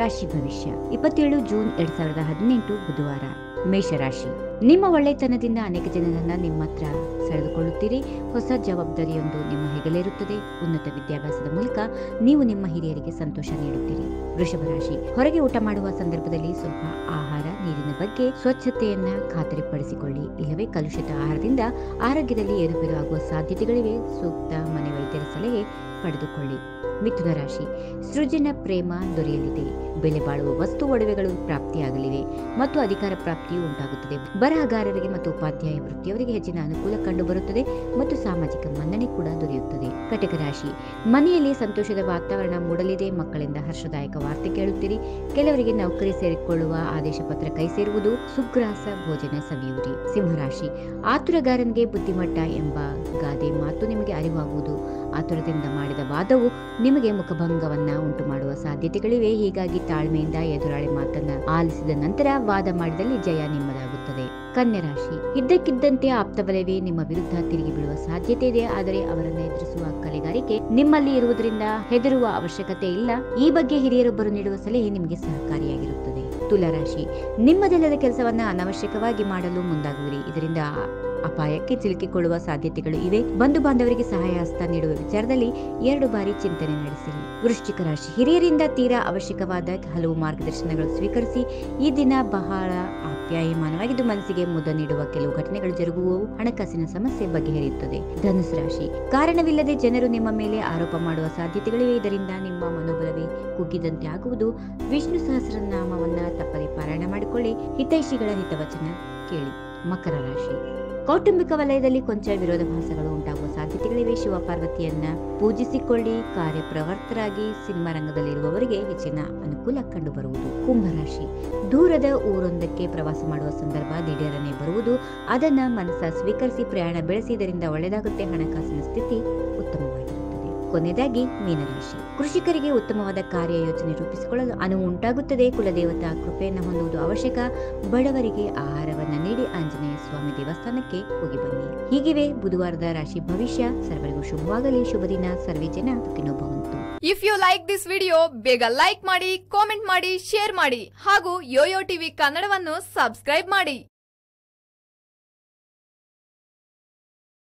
ರಾಶಿ ಭವಿಷ್ಯ ಇಪ್ಪತ್ತೇಳು ಜೂನ್ ಎರಡ್ ಸಾವಿರದ ಹದಿನೆಂಟು ಬುಧವಾರ ಮೇಷರಾಶಿ ನಿಮ್ಮ ಒಳ್ಳೆತನದಿಂದ ಅನೇಕ ಜನರನ್ನ ನಿಮ್ಮ ಹತ್ರ ಸೆಳೆದುಕೊಳ್ಳುತ್ತೀರಿ ಹೊಸ ಜವಾಬ್ದಾರಿಯೊಂದು ನಿಮ್ಮ ಹೆಗಲೇರುತ್ತದೆ ಉನ್ನತ ವಿದ್ಯಾಭ್ಯಾಸದ ಮೂಲಕ ನೀವು ನಿಮ್ಮ ಹಿರಿಯರಿಗೆ ಸಂತೋಷ ನೀಡುತ್ತೀರಿ ವೃಷಭ ರಾಶಿ ಹೊರಗೆ ಊಟ ಮಾಡುವ ಸಂದರ್ಭದಲ್ಲಿ ಸ್ವಲ್ಪ ಆಹಾರ ನೀರಿನ ಬಗ್ಗೆ ಸ್ವಚ್ಛತೆಯನ್ನ ಖಾತರಿಪಡಿಸಿಕೊಳ್ಳಿ ಇಲ್ಲವೇ ಕಲುಷಿತ ಆಹಾರದಿಂದ ಆರೋಗ್ಯದಲ್ಲಿ ಏರುಪೇರು ಆಗುವ ಸಾಧ್ಯತೆಗಳಿವೆ ಸೂಕ್ತ ಮನೆ ವೈದ್ಯರ ಸಲಹೆ ಪಡೆದುಕೊಳ್ಳಿ ಮಿಥುನ ರಾಶಿ ಸೃಜನ ಪ್ರೇಮ ದೊರೆಯಲಿದೆ ಬೆಲೆ ಬಾಳುವ ವಸ್ತು ಒಡವೆಗಳು ಪ್ರಾಪ್ತಿಯಾಗಲಿವೆ ಮತ್ತು ಅಧಿಕಾರ ಪ್ರಾಪ್ತಿಯು ಉಂಟಾಗುತ್ತದೆ ಬರಹಗಾರರಿಗೆ ಮತ್ತು ಉಪಾಧ್ಯಾಯ ವೃತ್ತಿಯವರಿಗೆ ಹೆಚ್ಚಿನ ಅನುಕೂಲ ಕಂಡುಬರುತ್ತದೆ ಮತ್ತು ಸಾಮಾಜಿಕ ಮನ್ನಣೆ ಕೂಡ ದೊರೆಯುತ್ತದೆ ಕಟಕ ರಾಶಿ ಮನೆಯಲ್ಲಿ ಸಂತೋಷದ ವಾತಾವರಣ ಮೂಡಲಿದೆ ಮಕ್ಕಳಿಂದ ಹರ್ಷದಾಯಕ ವಾರ್ತೆ ಕೇಳುತ್ತೀರಿ ಕೆಲವರಿಗೆ ನೌಕರಿ ಸೇರಿಕೊಳ್ಳುವ ಆದೇಶ ಪತ್ರ ಕೈ ಸೇರುವುದು ಸುಗ್ರಾಸ ಭೋಜನ ಸವಿಯುರಿ ಸಿಂಹರಾಶಿ ಆತುರಗಾರನಿಗೆ ಬುದ್ಧಿಮಟ್ಟ ಎಂಬ ಗಾದೆ ಮಾತು ನಿಮಗೆ ಅರಿವಾಗುವುದು ಆತುರದಿಂದ ಮಾಡಿದ ವಾದವು ನಿಮಗೆ ಮುಖಭಂಗವನ್ನ ಉಂಟು ಮಾಡುವ ಸಾಧ್ಯತೆಗಳಿವೆ ಹೀಗಾಗಿ ತಾಳ್ಮೆಯಿಂದ ಎದುರಾಳಿ ಮಾತನ್ನ ಆಲಿಸಿದ ನಂತರ ವಾದ ಮಾಡಿದಲ್ಲಿ ಜಯ ನಿಮ್ಮದಾಗುತ್ತದೆ ಕನ್ಯಾ ರಾಶಿ ಇದ್ದಕ್ಕಿದ್ದಂತೆ ಆಪ್ತವಲಯವೇ ನಿಮ್ಮ ವಿರುದ್ಧ ತಿರುಗಿ ಬೀಳುವ ಸಾಧ್ಯತೆ ಇದೆ ಆದರೆ ಅವರನ್ನು ಎದುರಿಸುವ ಕಲೆಗಾರಿಕೆ ನಿಮ್ಮಲ್ಲಿ ಇರುವುದರಿಂದ ಹೆದರುವ ಅವಶ್ಯಕತೆ ಇಲ್ಲ ಈ ಬಗ್ಗೆ ಹಿರಿಯರೊಬ್ಬರು ನೀಡುವ ಸಲಹೆ ನಿಮಗೆ ಸಹಕಾರಿಯಾಗಿರುತ್ತದೆ ತುಲಾರಾಶಿ ನಿಮ್ಮದಲ್ಲದ ಕೆಲಸವನ್ನ ಅನವಶ್ಯಕವಾಗಿ ಮಾಡಲು ಮುಂದಾಗುವಿರಿ ಇದರಿಂದ ಅಪಾಯಕ್ಕೆ ಸಿಲುಕಿಕೊಳ್ಳುವ ಸಾಧ್ಯತೆಗಳು ಇವೆ ಬಂಧು ಬಾಂಧವರಿಗೆ ಸಹಾಯ ಹಸ್ತ ನೀಡುವ ವಿಚಾರದಲ್ಲಿ ಎರಡು ಬಾರಿ ಚಿಂತನೆ ನಡೆಸಿರಿ ವೃಶ್ಚಿಕ ರಾಶಿ ಹಿರಿಯರಿಂದ ತೀರಾ ಅವಶ್ಯಕವಾದ ಹಲವು ಮಾರ್ಗದರ್ಶನಗಳು ಸ್ವೀಕರಿಸಿ ಈ ದಿನ ಬಹಳ ಆಪ್ಯಾಯಮಾನವಾಗಿದ್ದು ಮನಸ್ಸಿಗೆ ಮುದ ನೀಡುವ ಕೆಲವು ಘಟನೆಗಳು ಜರುಗುವವು ಹಣಕಾಸಿನ ಸಮಸ್ಯೆ ಬಗೆಹರಿಯುತ್ತದೆ ಧನುಸು ರಾಶಿ ಕಾರಣವಿಲ್ಲದೆ ಜನರು ನಿಮ್ಮ ಮೇಲೆ ಆರೋಪ ಮಾಡುವ ಸಾಧ್ಯತೆಗಳಿವೆ ಇದರಿಂದ ನಿಮ್ಮ ಮನೋಬಲವೇ ಕುಗ್ಗಿದಂತೆ ಆಗುವುದು ವಿಷ್ಣು ಸಹಸ್ರನಾಮವನ್ನ ತಪ್ಪದೆ ಪಾರಾಯಣ ಮಾಡಿಕೊಳ್ಳಿ ಹಿತೈಷಿಗಳ ಹಿತವಚನ ಕೇಳಿ ಮಕರ ರಾಶಿ ಕೌಟುಂಬಿಕ ವಲಯದಲ್ಲಿ ಕೊಂಚ ವಿರೋಧಾಭಾಸಗಳು ಉಂಟಾಗುವ ಸಾಧ್ಯತೆಗಳಿವೆ ಶಿವ ಪಾರ್ವತಿಯನ್ನ ಪೂಜಿಸಿಕೊಳ್ಳಿ ಕಾರ್ಯಪ್ರವರ್ತರಾಗಿ ಸಿನಿಮಾ ರಂಗದಲ್ಲಿರುವವರಿಗೆ ಹೆಚ್ಚಿನ ಅನುಕೂಲ ಕಂಡುಬರುವುದು ಕುಂಭರಾಶಿ ದೂರದ ಊರೊಂದಕ್ಕೆ ಪ್ರವಾಸ ಮಾಡುವ ಸಂದರ್ಭ ದಿಢೀರನೆ ಬರುವುದು ಅದನ್ನ ಮನಸ್ಸ ಸ್ವೀಕರಿಸಿ ಪ್ರಯಾಣ ಬೆಳೆಸಿ ಇದರಿಂದ ಒಳ್ಳೆಯದಾಗುತ್ತೆ ಹಣಕಾಸಿನ ಸ್ಥಿತಿ ಉತ್ತಮವಾಗಿರುತ್ತದೆ ಕೊನೆಯದಾಗಿ ಮೀನರಾಶಿ ಕೃಷಿಕರಿಗೆ ಉತ್ತಮವಾದ ಕಾರ್ಯ ಯೋಜನೆ ರೂಪಿಸಿಕೊಳ್ಳಲು ಅನುವು ಉಂಟಾಗುತ್ತದೆ ಕುಲದೇವತಾ ಕೃಪೆಯನ್ನು ಹೊಂದುವುದು ಅವಶ್ಯಕ ಬಡವರಿಗೆ ಆಹಾರವನ್ನ ನೀಡಿ ಆಂಜನೇಯ ಸ್ವಾಮಿ ದೇವಸ್ಥಾನಕ್ಕೆ ಹೋಗಿ ಬನ್ನಿ ಹೀಗಿವೆ ಬುಧವಾರದ ರಾಶಿ ಭವಿಷ್ಯ ಸರ್ವರಿಗೂ ಶುಭವಾಗಲಿ ಶುಭ ದಿನ ಸರ್ವೇ ಜನ ಸುಖಿನೋ ಭವಂತು if you like this video ಬೇಗ ಲೈಕ್ ಮಾಡಿ ಕಾಮೆಂಟ್ ಮಾಡಿ ಶೇರ್ ಮಾಡಿ ಹಾಗೂ ಯೋಯೋ ಟಿವಿ ಕನ್ನಡವನ್ನು ಸಬ್ಸ್ಕ್ರೈಬ್ ಮಾಡಿ